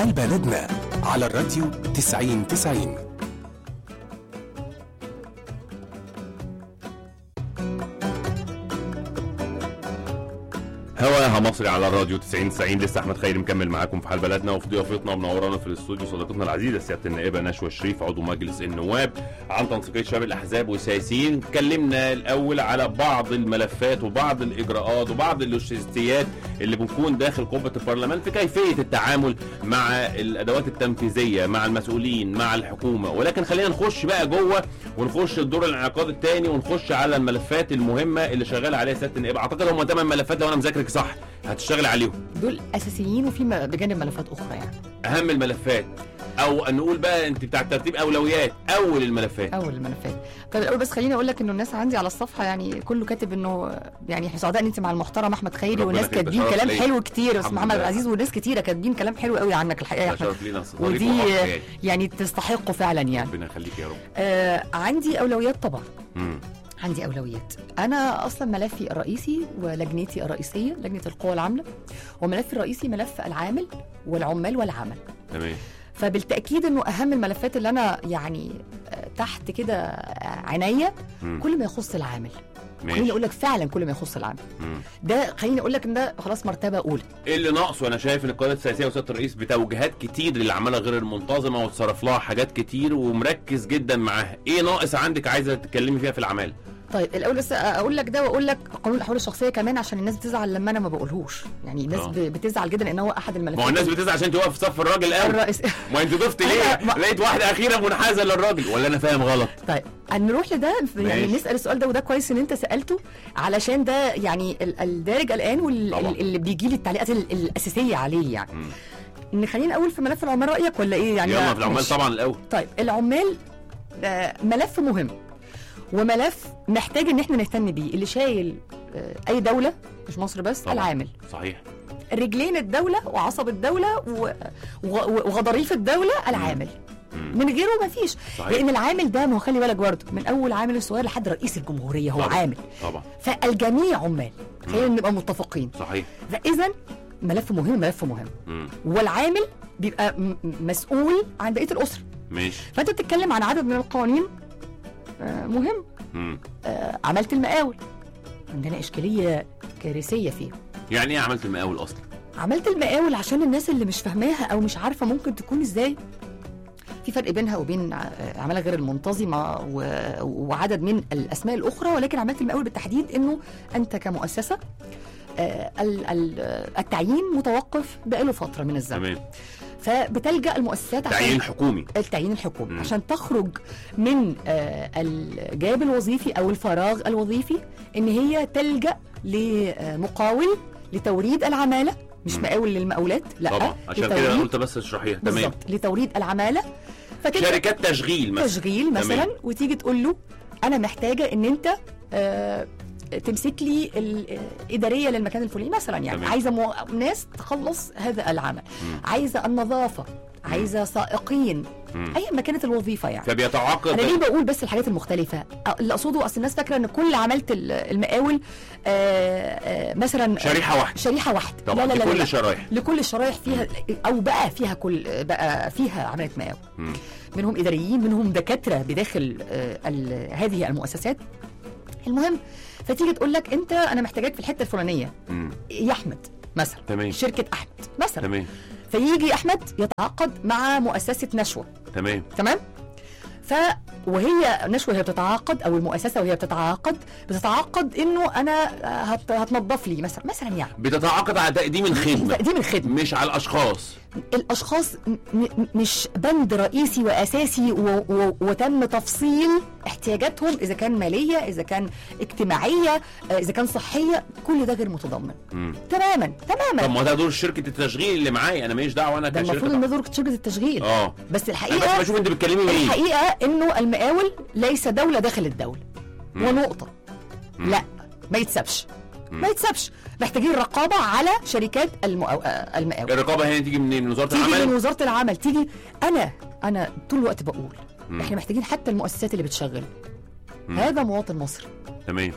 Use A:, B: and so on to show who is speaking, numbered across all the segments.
A: حال بلدنا على الراديو 90 90
B: هواها مصري على الراديو 90 90 لسه احمد خيري مكمل معاكم في حال بلدنا وفي ضيافتنا ومنورانا في الاستوديو صديقتنا العزيزه سياده النائبه نشوى شريف عضو مجلس النواب عن تنسيقيه شباب الاحزاب والسياسيين اتكلمنا الاول على بعض الملفات وبعض الاجراءات وبعض اللوجستيات اللي بتكون داخل قبه البرلمان في كيفيه التعامل مع الادوات التنفيذيه مع المسؤولين مع الحكومه ولكن خلينا نخش بقى جوه ونخش الدور الانعقاد الثاني ونخش على الملفات المهمه اللي شغال عليها سياده النائبه اعتقد هم ثمان ملفات لو انا مذاكرك صح هتشتغل عليهم
C: دول اساسيين وفي م- بجانب ملفات اخرى يعني
B: اهم الملفات او نقول بقى انت بتاع ترتيب اولويات اول الملفات
C: اول الملفات طيب الاول بس خليني اقول لك انه الناس عندي على الصفحه يعني كله كاتب انه يعني احنا سعداء ان انت مع المحترم احمد خيري
B: ربنا
C: والناس
B: يخليك،
C: كاتبين
B: ده شرف
C: كلام
B: ليا.
C: حلو كتير
B: الحمد
C: محمد
B: لله.
C: العزيز وناس كتيره كاتبين كلام حلو قوي عنك الحقيقه يا
B: ده
C: احمد
B: شرف لينا ظريف
C: ودي
B: وحق يعني.
C: يعني تستحقه فعلا يعني
B: ربنا يخليك يا رب
C: آه عندي اولويات طبعا
B: مم.
C: عندي اولويات انا اصلا ملفي الرئيسي ولجنتي الرئيسيه لجنه القوى العامله وملفي الرئيسي ملف العامل والعمال والعمل
B: تمام
C: فبالتاكيد انه اهم الملفات اللي انا يعني آه، تحت كده آه، عينيا
B: مم.
C: كل ما يخص العامل خليني
B: ماشي
C: اقول لك فعلا كل ما يخص العامل
B: مم.
C: ده خليني اقول لك ان ده خلاص مرتبه اولى
B: ايه اللي ناقصه انا شايف ان القيادات السياسيه وسياده الرئيس بتوجيهات كتير للعماله غير المنتظمه وتصرف لها حاجات كتير ومركز جدا معاها ايه ناقص عندك عايزه تتكلمي فيها في العماله
C: طيب الاول بس اقول لك ده واقول لك قانون الاحوال الشخصيه كمان عشان الناس بتزعل لما انا ما بقولهوش يعني الناس
B: آه.
C: ب- بتزعل جدا ان هو احد الملفات
B: ما هو الناس بتزعل عشان توقف في صف الراجل قوي
C: الرئيس
B: ما انت ضفت ليه
C: أنا- ما-
B: لقيت واحده اخيره منحازه للراجل ولا انا فاهم غلط
C: طيب نروح لده يعني
B: ماشي.
C: نسال السؤال ده وده كويس ان انت سالته علشان ده يعني ال- الدارج الان
B: طبعا.
C: واللي بيجي لي التعليقات ال- الاساسيه عليه يعني
B: مم.
C: ان خلينا اول في ملف العمال رايك ولا ايه يعني
B: يلا في العمال
C: ماشي.
B: طبعا الاول
C: طيب العمال آه، ملف مهم وملف محتاج ان احنا نهتم بيه اللي شايل آه، اي دوله مش مصر بس
B: طبعا.
C: العامل
B: صحيح
C: رجلين الدوله وعصب الدوله و- و- وغضاريف الدوله العامل
B: مم.
C: من غيره ما فيش
B: صحيح.
C: لان العامل ده ما هو خلي بالك برضه من اول عامل الصغير لحد رئيس الجمهوريه هو
B: طبعا.
C: عامل
B: طبعا
C: فالجميع عمال خلينا نبقى متفقين
B: صحيح
C: فاذا ملف مهم ملف مهم
B: مم.
C: والعامل بيبقى م- م- مسؤول عن بقيه الاسره
B: ماشي
C: فانت بتتكلم عن عدد من القوانين آه، مهم
B: مم.
C: آه، عملت المقاول عندنا اشكاليه كارثيه فيه
B: يعني ايه عملت المقاول اصلا
C: عملت المقاول عشان الناس اللي مش فاهماها او مش عارفه ممكن تكون ازاي في فرق بينها وبين ع- عماله غير المنتظمه و- وعدد من الاسماء الاخرى ولكن عملت المقاول بالتحديد انه انت كمؤسسه آه، ال- ال- التعيين متوقف بقاله فتره من الزمن
B: تمام
C: فبتلجا المؤسسات عشان
B: تعيين حكومي
C: التعيين الحكومي
B: مم.
C: عشان تخرج من آه، الجاب الوظيفي او الفراغ الوظيفي ان هي تلجا لمقاول لتوريد العماله مش
B: مم.
C: مقاول للمقاولات لا
B: طبعا عشان كده
C: لتوريد-
B: قلت بس اشرحيها تمام
C: بالظبط لتوريد العماله فتبدا
B: شركات تشغيل مثلا
C: تشغيل مثلا
B: تمام.
C: وتيجي تقول له انا محتاجه ان انت آه، تمسك لي الاداريه للمكان الفلاني مثلا يعني
B: تمام.
C: عايزه مو... ناس تخلص هذا العمل
B: مم.
C: عايزه النظافه عايزه سائقين
B: مم.
C: ايا ما كانت الوظيفه يعني
B: فبيتعاقد
C: انا ليه بقول بس الحاجات المختلفه أ- اللي اقصده اصل الناس فاكره ان كل عملت ال- المقاول آه، آه، مثلا
B: شريحه واحده
C: شريحه واحده
B: طبعا
C: لا لا لا,
B: لكل
C: لا.
B: الشرايح
C: لكل الشرايح فيها او بقى فيها كل بقى فيها عمليه مقاول
B: مم.
C: منهم اداريين منهم دكاتره بداخل آه، ال- هذه المؤسسات المهم فتيجي تقول لك انت انا محتاجاك في الحته الفلانيه
B: مم.
C: يا احمد مثلا
B: تمام
C: شركه احمد مثلا
B: تمام
C: فيجي احمد يتعاقد مع مؤسسه نشوه
B: تمام
C: تمام ف وهي نشوه هي بتتعاقد او المؤسسه وهي بتتعاقد بتتعاقد انه انا هت... هتنظف لي مثلا مثلا يعني
B: بتتعاقد على تقديم الخدمه
C: تقديم الخدمه
B: مش على الاشخاص
C: الاشخاص م- م- مش بند رئيسي واساسي و... و... وتم تفصيل احتياجاتهم اذا كان ماليه اذا كان اجتماعيه آه، اذا كان صحيه كل ده غير متضمن
B: مم.
C: تماما
B: طب
C: تماما
B: ما ده دور شركه التشغيل اللي معايا انا ماليش دعوه انا
C: ده المفروض
B: كشركه
C: ان ده دور شركه التشغيل
B: اه
C: بس
B: انا بس
C: الحقيقه
B: بشوف انت بتكلمي مين
C: الحقيقه انه المقاول ليس دوله داخل الدوله
B: مم.
C: ونقطه
B: مم.
C: لا ما يتسابش
B: مم.
C: ما يتسابش محتاجين رقابه على شركات المقاو... آه، المقاول
B: الرقابه هنا تيجي منين من وزاره
C: تيجي من
B: العمل
C: وزاره العمل تيجي انا انا طول الوقت بقول
B: مم.
C: احنا محتاجين حتى المؤسسات اللي بتشغل
B: مم.
C: هذا مواطن مصري
B: تمام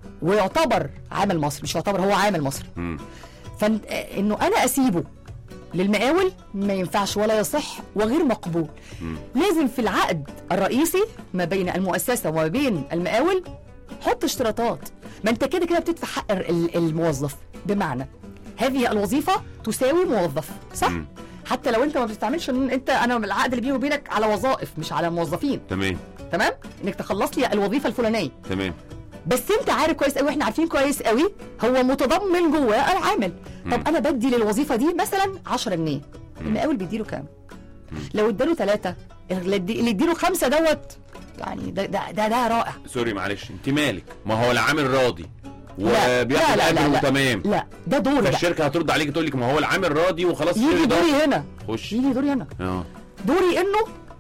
C: ويعتبر عامل مصري مش يعتبر هو عامل مصري
B: مم.
C: فانه انا اسيبه للمقاول ما ينفعش ولا يصح وغير مقبول
B: مم.
C: لازم في العقد الرئيسي ما بين المؤسسه وما بين المقاول حط اشتراطات ما انت كده كده بتدفع حق ال- الموظف بمعنى هذه الوظيفه تساوي موظف صح
B: مم.
C: حتى لو انت ما بتستعملش ان انت انا العقد اللي بيني وبينك على وظائف مش على موظفين
B: تمام
C: تمام انك تخلص لي الوظيفه الفلانيه
B: تمام
C: بس انت عارف كويس قوي احنا عارفين كويس قوي هو متضمن جواه العامل طب انا بدي للوظيفه دي مثلا 10 جنيه المقاول بيديله كام لو اداله ثلاثه اللي ادي- اللي يديله خمسه دوت يعني ده ده ده, ده رائع
B: سوري معلش انت مالك ما هو العامل راضي
C: لا،
B: وبياخد
C: لا، لا،
B: اجره
C: لا.
B: تمام
C: لا ده دوري بقى
B: فالشركه هترد عليك تقول لك ما هو العامل راضي وخلاص
C: يجي
B: اشتري ده.
C: دوري هنا
B: خش
C: يجي دوري هنا
B: اه
C: دوري انه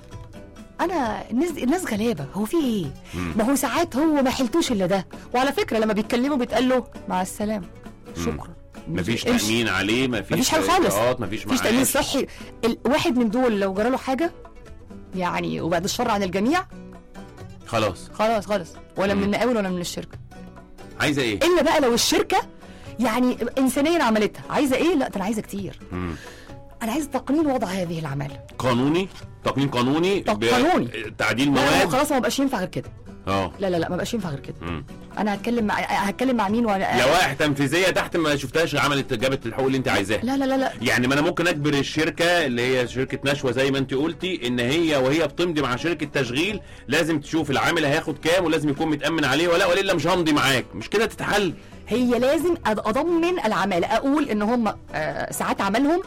C: انا الناس الناس غلابه هو في ايه
B: مم.
C: ما هو ساعات هو ما حلتوش الا ده وعلى فكره لما بيتكلموا بيتقال له مع السلامه شكرا
B: مفيش
C: امشي.
B: تامين عليه مفيش
C: مفيش حاجه خالص
B: إجراءات، مفيش
C: مفيش تامين
B: معاش
C: صحي الواحد من دول لو جرى له حاجه يعني وبعد الشر عن الجميع
B: خلاص
C: خلاص خلاص ولا من
B: مم.
C: المقاول ولا من الشركه
B: عايزه ايه
C: الا بقى لو الشركه يعني انسانيا عملتها عايزه ايه لا ده انا عايزه كتير
B: مم.
C: انا عايزه تقنين وضع هذه العماله
B: قانوني تقنين قانوني
C: طب
B: ب-
C: قانوني.
B: تعديل
C: لا لا
B: مواد
C: خلاص ما بقاش ينفع غير كده
B: اه
C: لا لا لا ما بقاش ينفع غير كده
B: مم.
C: انا هتكلم مع هتكلم مع مين وانا
B: لوائح تنفيذيه تحت ما شفتهاش عملت جابت الحقوق اللي انت عايزاها
C: لا لا لا لا
B: يعني ما انا ممكن اجبر الشركه اللي هي شركه نشوه زي ما انت قلتي ان هي وهي بتمضي مع شركه تشغيل لازم تشوف العامل هياخد كام ولازم يكون متامن عليه ولا ولا مش همضي معاك مش كده تتحل
C: هي لازم أد- اضمن العماله اقول ان هم آه، ساعات عملهم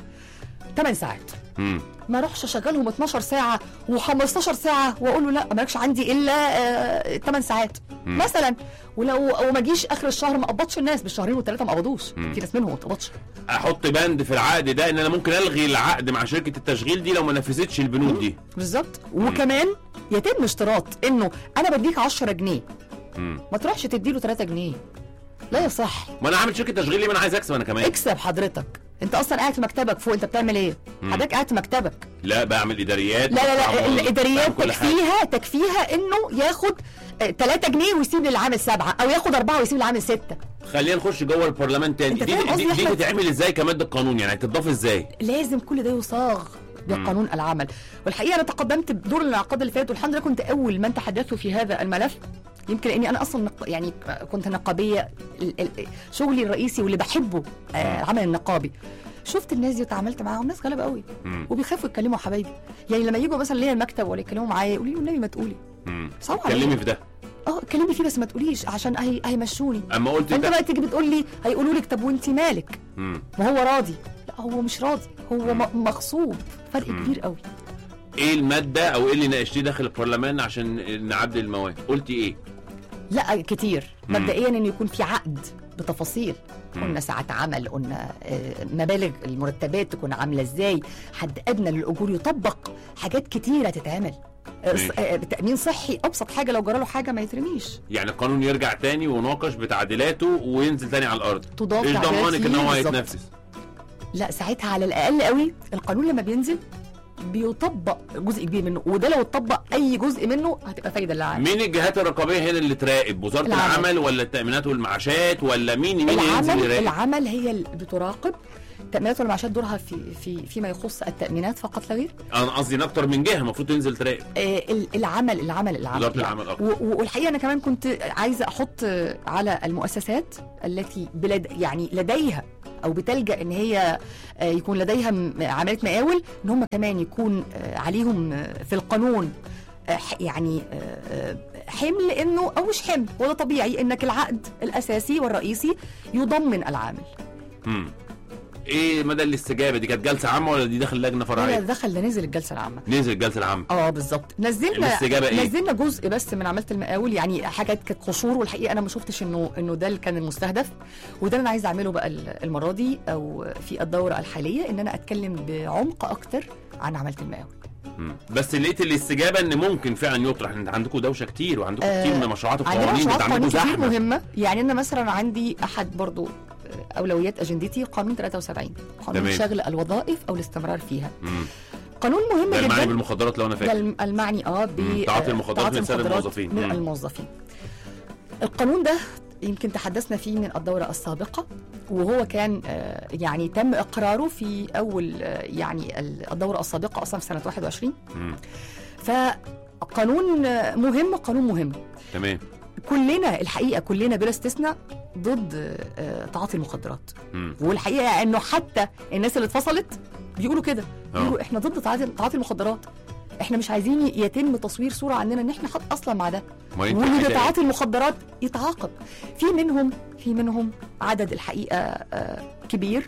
C: 8 ساعات
B: مم.
C: ما اروحش اشغلهم 12 ساعه و15 ساعه واقول له لا مالكش عندي الا 8 ساعات
B: مم.
C: مثلا ولو وما اجيش اخر الشهر ما قبضش الناس بالشهرين والثلاثه ما قبضوش
B: مم.
C: في ناس منهم ما قبضش
B: احط بند في العقد ده ان انا ممكن الغي العقد مع شركه التشغيل دي لو ما نفذتش البنود دي
C: بالظبط وكمان يتم اشتراط انه انا بديك 10 جنيه
B: مم.
C: ما تروحش تديله 3 جنيه لا يصح
B: ما انا عامل شركه تشغيل ليه ما انا عايز اكسب انا كمان
C: اكسب حضرتك انت اصلا قاعد في مكتبك فوق انت بتعمل ايه
B: مم.
C: حضرتك قاعد في مكتبك
B: لا بعمل اداريات
C: لا لا لا
B: بعمل-
C: الاداريات
B: بعمل كل حاجة.
C: تكفيها تكفيها انه ياخد 3 جنيه ويسيب للعامل سبعه او ياخد اربعه ويسيب للعامل سته
B: خلينا نخش جوه البرلمان تاني
C: أنت
B: دي,
C: فاهم
B: دي,
C: قصدي
B: دي,
C: يا
B: دي
C: أحمد؟
B: تتعمل ازاي كماده قانون يعني هتضاف ازاي
C: لازم كل ده يصاغ بقانون العمل والحقيقه انا تقدمت بدور الانعقاد اللي فات والحمد لله كنت اول من تحدثوا في هذا الملف يمكن لاني انا اصلا نق... يعني كنت نقابيه ال... ال... شغلي الرئيسي واللي بحبه آه العمل النقابي شفت الناس دي وتعاملت معاهم ناس غلابه قوي
B: مم.
C: وبيخافوا يتكلموا يا حبايبي يعني لما يجوا مثلا ليا المكتب ولا يتكلموا معايا يقولوا لي والنبي ما تقولي
B: مم.
C: صعب
B: كلمي
C: عليك
B: في ده
C: اه اتكلمي فيه بس ما تقوليش عشان هي... هيمشوني
B: اما قلت
C: فانت
B: ده
C: بقى تيجي بتقول لي هيقولوا لك طب وانت مالك
B: مم.
C: ما هو راضي لا هو مش راضي هو م- مغصوب فرق كبير قوي
B: ايه الماده او ايه اللي ناقشتيه داخل البرلمان عشان نعدل المواد قلتي ايه
C: لا كتير
B: مم.
C: مبدئيا ان يكون في عقد بتفاصيل
B: مم.
C: قلنا ساعات عمل قلنا آه، مبالغ المرتبات تكون عامله ازاي حد ادنى للاجور يطبق حاجات كتيره تتعمل آه،
B: ماشي.
C: آه، تامين صحي ابسط حاجه لو جرى له حاجه ما يترميش
B: يعني القانون يرجع تاني وناقش بتعديلاته وينزل تاني على الارض
C: تضاف
B: ايش
C: تعديلات
B: ضمانك ان
C: فيه
B: هو
C: بالظبط.
B: هيتنفذ
C: لا ساعتها على الاقل قوي القانون لما بينزل بيطبق جزء كبير منه وده لو اتطبق اي جزء منه هتبقى فايده للعالم
B: مين الجهات الرقابيه هنا اللي تراقب وزاره
C: العمل.
B: العمل ولا التامينات والمعاشات ولا مين مين اللي ينزل
C: العمل
B: يراقب
C: العمل هي اللي بتراقب التأمينات والمعاشات دورها في في فيما يخص التأمينات فقط لا غير
B: انا قصدي ان اكتر من جهه المفروض تنزل تراقب
C: آه، ال- العمل العمل العمل
B: وزارة العمل أكتر.
C: و- و- والحقيقه انا كمان كنت عايزه احط آه، على المؤسسات التي بلد يعني لديها او بتلجا ان هي آه، يكون لديها م- عمليه مقاول ان هم كمان يكون آه، عليهم آه، في القانون آه، ح- يعني آه، آه، حمل انه او مش حمل وده طبيعي انك العقد الاساسي والرئيسي يضمن العامل
B: مم. ايه مدى الاستجابه دي كانت جلسه عامه ولا دي داخل لجنه
C: لا
B: فرعيه
C: دخل ده نزل الجلسه العامه
B: نزل الجلسه العامه
C: اه بالظبط نزلنا
B: الاستجابة إيه؟
C: نزلنا جزء بس من عماله المقاول يعني حاجات كانت قشور والحقيقه انا ما شفتش انه انه ده اللي كان المستهدف وده اللي انا عايزه اعمله بقى ال- المره دي او في الدوره الحاليه ان انا اتكلم بعمق اكتر عن عماله المقاول
B: مم. بس لقيت الاستجابه ان ممكن فعلا يطرح انت عندكم دوشه كتير وعندكم
C: آه،
B: كتير من مشروعات
C: عندنا
B: القوانين
C: مشروعات
B: انت عندكم
C: قوانين كتير
B: زحمه
C: مهمه يعني انا مثلا عندي احد برضو آه، اولويات اجندتي قانون 73 قانون
B: تمام.
C: شغل الوظائف او الاستمرار فيها
B: مم.
C: قانون مهم
B: ده المعني
C: جدا
B: بالمخدرات لو انا
C: ده
B: فاكر
C: الم- المعني اه ب
B: مم. تعاطي
C: آه،
B: المخدرات
C: تعاطي
B: من سبب
C: المخدرات
B: الموظفين.
C: من
B: مم.
C: الموظفين القانون ده يمكن تحدثنا فيه من الدورة السابقة وهو كان آه، يعني تم إقراره في أول آه، يعني الدورة السابقة أصلا في سنة 21
B: مم.
C: فقانون آه، مهم قانون مهم
B: تمام
C: كلنا الحقيقة كلنا بلا استثناء ضد آه، تعاطي المخدرات
B: مم.
C: والحقيقة إنه حتى الناس اللي اتفصلت بيقولوا كده
B: آه.
C: بيقولوا إحنا ضد تعاطي تعاطي المخدرات احنا مش عايزين يتم تصوير صوره عننا ان احنا حد اصلا مع ده
B: ما انت
C: واللي
B: عايزة إيه؟
C: بيتعاطي المخدرات يتعاقب في منهم في منهم عدد الحقيقه آه، كبير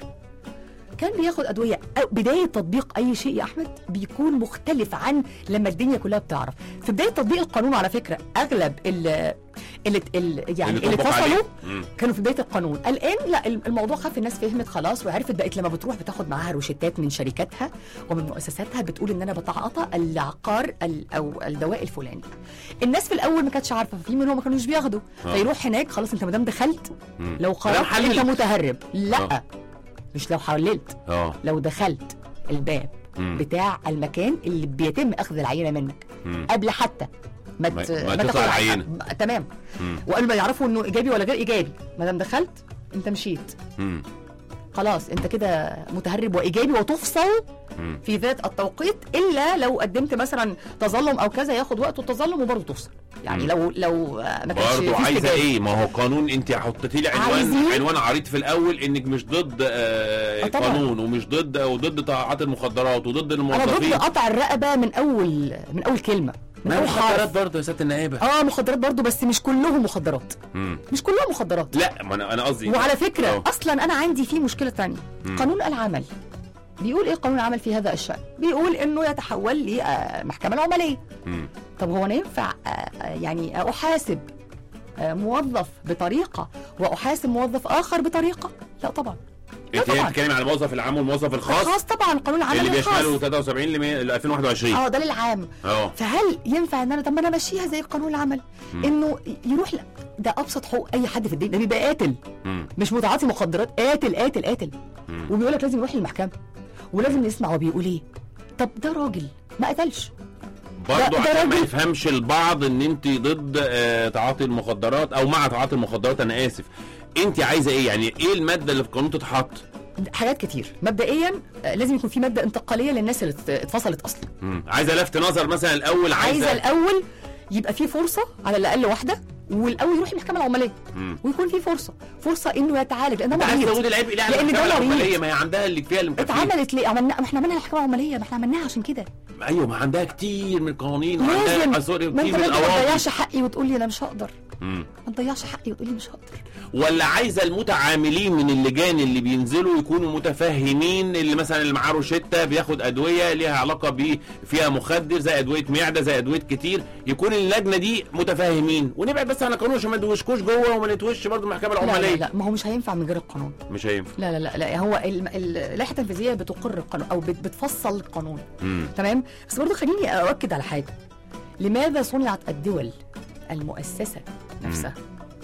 C: كان بياخد ادويه أو بدايه تطبيق اي شيء يا احمد بيكون مختلف عن لما الدنيا كلها بتعرف في بدايه تطبيق القانون على فكره اغلب اللي اللي, اللي يعني اللي,
B: طبق عليه.
C: اتفصلوا
B: مم.
C: كانوا في بدايه القانون الان لا الموضوع خف الناس فهمت خلاص وعرفت بقت لما بتروح بتاخد معاها روشتات من شركاتها ومن مؤسساتها بتقول ان انا بتعاطى العقار ال- او الدواء الفلاني الناس في الاول ما كانتش عارفه في منهم ما كانوش بياخدوا
B: آه.
C: فيروح هناك خلاص انت ما دام دخلت
B: مم.
C: لو خرجت
B: حللت.
C: انت متهرب لا
B: آه.
C: مش لو حللت
B: اه
C: لو دخلت الباب
B: مم.
C: بتاع المكان اللي بيتم اخذ العينه منك
B: مم.
C: قبل حتى ما
B: ما-
C: ت-
B: ما
C: ما
B: تطلع
C: تاخد
B: العينة.
C: م- تمام
B: مم.
C: وقبل ما يعرفوا انه ايجابي ولا غير ايجابي ما دام دخلت انت مشيت
B: مم.
C: خلاص انت كده متهرب وايجابي وتفصل
B: مم.
C: في ذات التوقيت الا لو قدمت مثلا تظلم او كذا ياخد وقت التظلم وبرضه تفصل يعني
B: مم.
C: لو لو آه، ما كانش
B: برضه
C: في
B: عايزه
C: استجابة.
B: ايه ما هو قانون انت حطيتي لي عنوان
C: عايزين-
B: عنوان عريض في الاول انك مش ضد آه
C: آه طبعاً.
B: قانون ومش ضد وضد تعاطي المخدرات وضد
C: انا ضد
B: الموظفين
C: قطع الرقبه من اول من اول كلمه من
B: ما
C: اول
B: مخدرات
C: حرف
B: برضه يا سياده النائبه
C: اه مخدرات برضه بس مش كلهم مخدرات
B: مم.
C: مش كلهم مخدرات
B: لا ما انا انا قصدي
C: وعلى فكره
B: آه.
C: اصلا انا عندي في مشكله تانية
B: مم.
C: قانون العمل بيقول ايه قانون العمل في هذا الشان بيقول انه يتحول لمحكمه العمليه
B: مم.
C: طب هو انا ينفع آه، آه، يعني احاسب آه، موظف بطريقه واحاسب موظف اخر بطريقه لا طبعا لا
B: انت هنا
C: طبعا
B: بتتكلمي على الموظف العام والموظف الخاص
C: خاص طبعا قانون العمل
B: اللي
C: الخاص
B: بيشمله 73 ل 2021
C: اه ده للعام
B: اه
C: فهل ينفع ان انا طب ما انا امشيها زي قانون العمل
B: مم.
C: انه يروح ل... ده ابسط حقوق اي حد في الدنيا ده بيبقى قاتل
B: مم.
C: مش متعاطي مخدرات قاتل قاتل قاتل
B: مم.
C: وبيقول لك لازم يروح للمحكمه ولازم نسمع هو بيقول ايه طب ده راجل ما قتلش
B: برضه
C: ده- ده
B: عشان ما
C: راجل-
B: يفهمش البعض ان انت ضد آه، تعاطي المخدرات او مع تعاطي المخدرات انا اسف انت عايزه ايه يعني ايه الماده اللي في القانون تتحط
C: حاجات كتير مبدئيا آه، لازم يكون في ماده انتقاليه للناس اللي ات- اتفصلت اصلا
B: مم. عايزه لفت نظر مثلا الاول
C: عايزه
B: عايزه
C: الاول يبقى في فرصه على الاقل واحده والاول يروح المحكمه العماليه
B: مم.
C: ويكون في فرصه فرصه انه يتعالج لان ده
B: انت عايز
C: مريض
B: تزود العبء ليه على
C: لأن ده
B: المحكمه
C: مريض.
B: العماليه ما هي عندها اللي فيها اللي مكفيه
C: اتعملت ليه عملنا ما احنا عملنا المحكمه العماليه ما احنا عملناها عشان كده
B: ايوه ما عندها كتير من القوانين
C: لازم
B: وعندها سوري
C: ما
B: كتير
C: انت
B: من
C: برضه ما
B: القواضي
C: تضيعش حقي وتقول لي انا مش هقدر
B: مم.
C: ما تضيعش حقي وتقول لي مش هقدر
B: ولا عايزه المتعاملين من اللجان اللي بينزلوا يكونوا متفهمين اللي مثلا اللي معاه روشته بياخد ادويه ليها علاقه ب فيها مخدر زي ادويه معده زي ادويه كتير يكون اللجنه دي متفاهمين ونبعد بس عن القانون عشان ما ندوشكوش جوه وما نتوش برضه المحكمه
C: لا لا
B: العماليه
C: لا ما هو مش هينفع من غير القانون
B: مش هينفع
C: لا لا لا, لا هو ال- ال- اللائحه التنفيذيه بتقر القانون او بت- بتفصل القانون
B: مم.
C: تمام بس برضه خليني اؤكد على حاجه لماذا صنعت الدول المؤسسه نفسها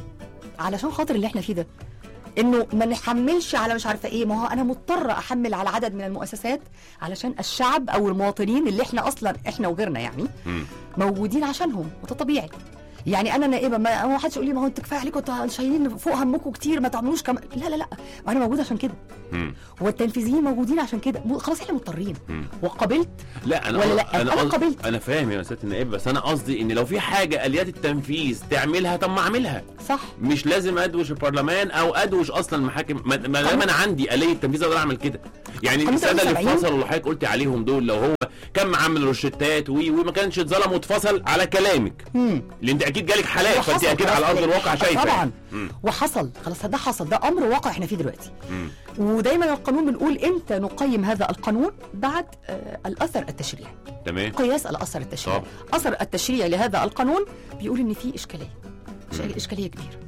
C: علشان خاطر اللي احنا فيه ده انه ما نحملش على مش عارفه ايه ما هو انا مضطره احمل على عدد من المؤسسات علشان الشعب او المواطنين اللي احنا اصلا احنا وغيرنا يعني
B: مم.
C: موجودين عشانهم وده طبيعي يعني انا نائبه ما هو حدش يقول لي ما هو انت كفايه عليكم انتوا شايلين فوق همكم كتير ما تعملوش كم لا لا لا انا موجوده عشان كده
B: مم.
C: والتنفيذيين موجودين عشان كده مو- خلاص احنا مضطرين
B: مم.
C: وقبلت
B: لا انا
C: ولا لا؟ أنا
B: قصد-
C: قبلت.
B: انا فاهم يا سياده النائب بس انا قصدي ان لو في حاجه اليات التنفيذ تعملها طب ما اعملها
C: صح
B: مش لازم ادوش البرلمان او ادوش اصلا المحاكم ما ما دام انا عندي اليه تنفيذ اقدر اعمل كده يعني
C: قانون
B: الساده اللي
C: 73
B: اتفصلوا اللي حضرتك قلت عليهم دول لو هو كان عامل روشتات وي وما كانش اتظلم واتفصل على كلامك
C: مم.
B: لان انت اكيد جالك حالات فانت
C: وحصل
B: اكيد على ارض الواقع شايفه
C: طبعا
B: مم.
C: وحصل خلاص ده حصل ده امر واقع احنا فيه دلوقتي
B: مم.
C: ودايما القانون بنقول امتى نقيم هذا القانون بعد آه الاثر التشريعي
B: تمام
C: قياس الاثر التشريعي
B: طبعا.
C: اثر التشريعي لهذا القانون بيقول ان في اشكاليه إش-
B: مم.
C: اشكاليه كبيره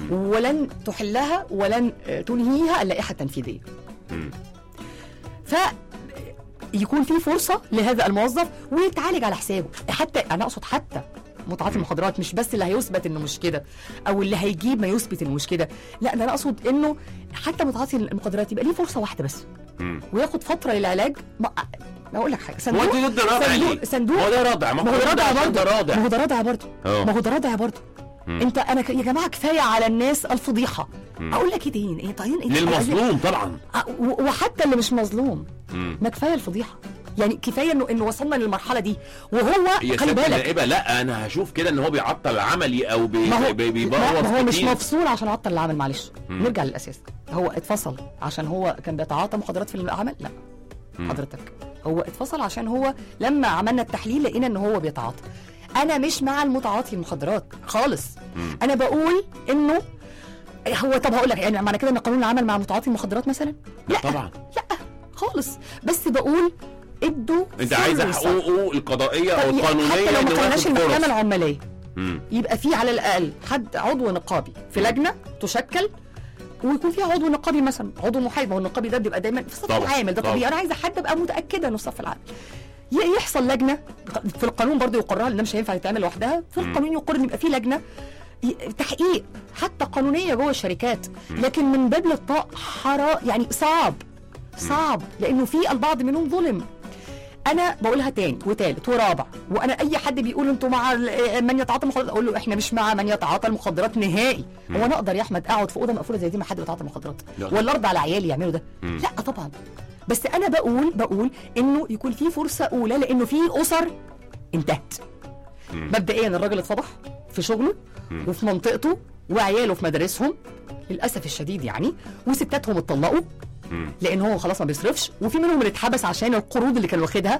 C: ولن تحلها ولن آه، تنهيها اللائحه التنفيذيه
B: مم.
C: ف يكون في فرصه لهذا الموظف ويتعالج على حسابه حتى انا اقصد حتى متعاطي المخدرات مش بس اللي هيثبت انه مش كده او اللي هيجيب ما يثبت انه مش كده لا ده انا اقصد انه حتى متعاطي المخدرات يبقى ليه فرصه واحده بس
B: مم.
C: وياخد فتره للعلاج ما ما اقول لك حاجه
B: هو
C: صندوق
B: انت ضد الرضع
C: صندوق
B: ليه؟
C: صندوق
B: ما هو ده رضع
C: ما هو ده رضع برضه
B: ده رضع
C: ما هو ده رضع برضه
B: اه.
C: ما هو ده رضع برضه
B: مم.
C: انت انا ك... يا جماعه كفايه على الناس الفضيحه
B: مم.
C: اقول لك ايه تاني ايه طيب إيه
B: للمظلوم طبعا
C: أ- و- وحتى اللي مش مظلوم
B: مم.
C: ما كفايه الفضيحه يعني كفايه انه انه وصلنا للمرحله دي وهو
B: يا
C: خلي
B: ست
C: بالك
B: نائبه لا انا هشوف كده ان هو بيعطل عملي او بي
C: ما هو
B: بي-
C: لا،
B: بيبوظ
C: ما هو مش
B: كتير.
C: مفصول عشان عطل العمل معلش
B: مم.
C: نرجع للاساس هو اتفصل عشان هو كان بيتعاطى مخدرات في العمل لا
B: مم.
C: حضرتك هو اتفصل عشان هو لما عملنا التحليل لقينا ان هو بيتعاطى انا مش مع المتعاطي المخدرات خالص
B: مم.
C: انا بقول انه هو طب هقول لك يعني معنى كده ان قانون العمل مع متعاطي المخدرات مثلا
B: لا طبعا
C: لا خالص بس بقول ادوا
B: انت عايز
C: فرصة.
B: حقوقه القضائيه او
C: طب
B: القانونيه
C: حتى لو ما
B: إنه
C: قلناش
B: ياخد
C: المحكمه
B: فرص.
C: العماليه
B: مم.
C: يبقى في على الاقل حد عضو نقابي في لجنه تشكل ويكون فيها عضو نقابي مثلا عضو محايد ما هو النقابي ده بيبقى دايما في الصف
B: طبعا،
C: العامل ده
B: طبعا.
C: طبيعي انا عايزه حد ابقى متاكده انه الصف العامل ي- يحصل لجنه في القانون برضه يقرها لان ده مش هينفع يتعمل لوحدها في
B: مم.
C: القانون يقر ان يبقى في لجنه ي- تحقيق حتى قانونيه جوه الشركات لكن من باب للطاق حرا يعني صعب صعب لانه في البعض منهم ظلم انا بقولها تاني وتالت ورابع وانا اي حد بيقول انتوا مع ال- من يتعاطى المخدرات اقول له احنا مش مع من يتعاطى المخدرات نهائي هو انا اقدر يا احمد اقعد في اوضه مقفوله زي دي مع حد بيتعاطى مخدرات
B: لا.
C: ولا ارضى على عيالي يعملوا ده
B: مم.
C: لا طبعا بس انا بقول بقول انه يكون في فرصه اولى لانه في اسر انتهت
B: مم.
C: مبدئيا الراجل اتفضح في شغله
B: مم.
C: وفي منطقته وعياله في مدارسهم للاسف الشديد يعني وستاتهم اتطلقوا
B: مم.
C: لان هو خلاص ما بيصرفش وفي منهم اللي اتحبس عشان القروض اللي كان واخدها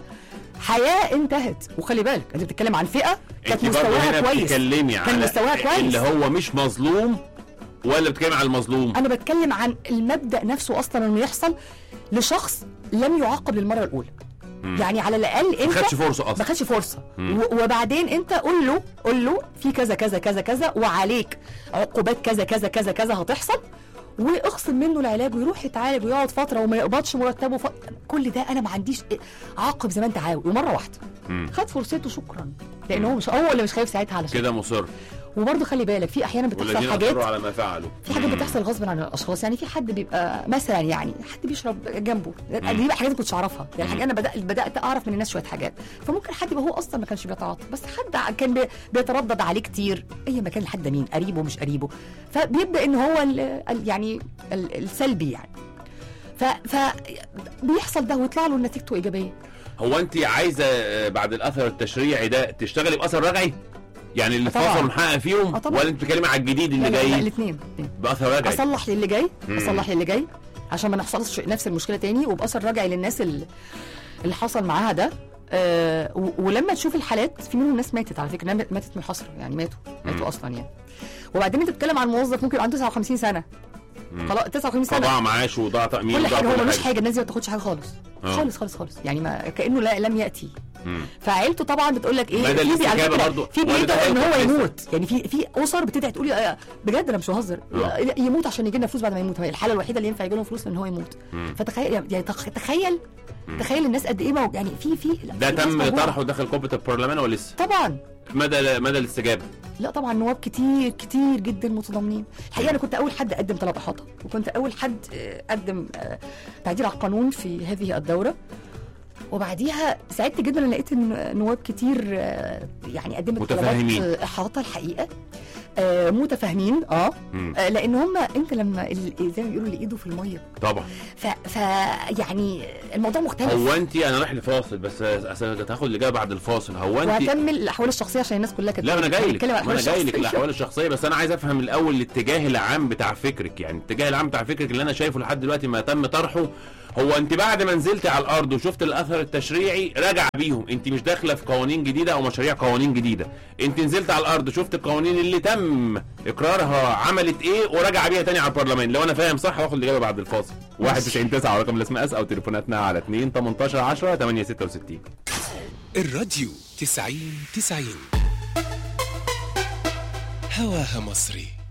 C: حياه انتهت وخلي بالك انت بتتكلم عن فئه كانت
B: انت برضه
C: مستواها
B: هنا
C: كويس
B: بتتكلمي
C: كان
B: على
C: مستواها كويس.
B: اللي هو مش مظلوم ولا بتتكلمي على المظلوم
C: انا بتكلم عن المبدا نفسه اصلا انه يحصل لشخص لم يعاقب للمره الاولى
B: مم.
C: يعني على الاقل
B: ما
C: انت
B: خدش فرصه
C: ما
B: اصلا
C: خدش فرصه
B: مم.
C: و- وبعدين انت قول له قول له في كذا كذا كذا كذا وعليك عقوبات كذا كذا كذا كذا هتحصل واخصم منه العلاج ويروح يتعالج ويقعد فتره وما يقبضش مرتبه ف... كل ده انا ما عنديش عاقب زي ما انت عاوز ومره واحده
B: مم.
C: خد فرصته شكرا لان هو مش هو اللي مش خايف ساعتها على شيء
B: كده مصر
C: وبرضه خلي بالك في احيانا بتحصل
B: والذين
C: حاجات
B: اصروا على ما فعلوا
C: في حاجات
B: مم.
C: بتحصل غصب عن الاشخاص يعني في حد بيبقى مثلا يعني حد بيشرب جنبه دي بقى حاجات ما كنتش اعرفها يعني حاجه انا بدات بدات اعرف من الناس شويه حاجات فممكن حد يبقى هو اصلا ما كانش بيتعاطى بس حد كان بي- بيتردد عليه كتير اي مكان لحد مين قريبه مش قريبه فبيبدا ان هو ال ال يعني ال السلبي يعني ف ف بيحصل ده ويطلع له نتيجته ايجابيه
B: هو انت عايزه آه، بعد الاثر التشريعي ده تشتغلي باثر رجعي يعني اللي
C: طبعاً.
B: اتفصلوا نحقق فيهم
C: آه طبعاً.
B: ولا انت بتتكلمي على الجديد اللي جاي
C: الاثنين
B: باثر رجعي
C: اصلح للي جاي
B: مم.
C: اصلح للي جاي عشان ما نحصلش نفس المشكله تاني وباثر راجعي للناس اللي, اللي حصل معاها ده آه و- ولما تشوف الحالات في منهم ناس ماتت على فكره ناس ماتت من الحسره يعني ماتوا ماتوا
B: مم.
C: اصلا يعني وبعدين انت بتتكلم عن موظف ممكن عنده 59 سنه
B: مم.
C: خلاص 59 سنه
B: فضاع معاش وضاع تامين
C: كل
B: وضاع
C: حاجه هو
B: كل
C: ملوش حاجه الناس دي ما بتاخدش حاجه خالص
B: آه.
C: خالص خالص خالص يعني ما كانه لا لم ياتي
B: مم.
C: فعيلته طبعا بتقول لك ايه
B: بدل
C: في على
B: الاستجابة
C: فكرة
B: برضو.
C: في
B: ولا
C: بيدعوا
B: ده
C: ان هو
B: هيكون
C: يموت يعني في في اسر بتدعي تقول آه، بجد انا مش بهزر
B: آه.
C: يموت عشان يجي لنا فلوس بعد ما يموت هي الحاله الوحيده اللي ينفع يجي لهم فلوس ان هو يموت
B: مم.
C: فتخيل يعني تخ- تخيل تخيل الناس قد ايه مو- يعني في في لا،
B: ده
C: في ناس
B: تم
C: موجودة.
B: طرحه داخل قبه البرلمان ولا لسه
C: طبعا
B: مدى مدى الاستجابه
C: لا طبعا نواب كتير كتير جدا متضامنين الحقيقه انا كنت اول حد قدم طلب احاطه وكنت اول حد آه، قدم آه، تعديل على القانون في هذه الدوره وبعديها سعدت جدا لما لقيت ان نواب كتير آه، يعني قدمت
B: متفاهمين.
C: طلبات آه، احاطه الحقيقه آه، متفاهمين اه
B: مم.
C: آه، لان هم انت لما ال- زي ما بيقولوا اللي ايده في الميه
B: طبعا
C: ف, ف يعني الموضوع مختلف
B: هو انت انا رايح لفاصل بس أس- هتاخد الاجابه بعد الفاصل هو انت
C: وهكمل الاحوال الشخصيه عشان الناس كلها كانت
B: لا ما انا جاي لك
C: بتتكلم عن
B: ما انا
C: الأحوال
B: جاي لك
C: الشخصية.
B: الاحوال الشخصيه بس انا عايز افهم الاول الاتجاه العام بتاع فكرك يعني الاتجاه العام بتاع فكرك اللي انا شايفه لحد دلوقتي ما تم طرحه هو انت بعد ما نزلت على الارض وشفت الاثر التشريعي راجع بيهم انت مش داخله في قوانين جديده او مشاريع قوانين جديده انت نزلت على الارض شفت القوانين اللي تم اقرارها عملت ايه وراجع بيها تاني على البرلمان لو انا فاهم صح هاخد الاجابه بعد الفاصل 91 9 رقم الاس ام اس او تليفوناتنا على 2 18 10 8 66
A: الراديو 90 90 هواها مصري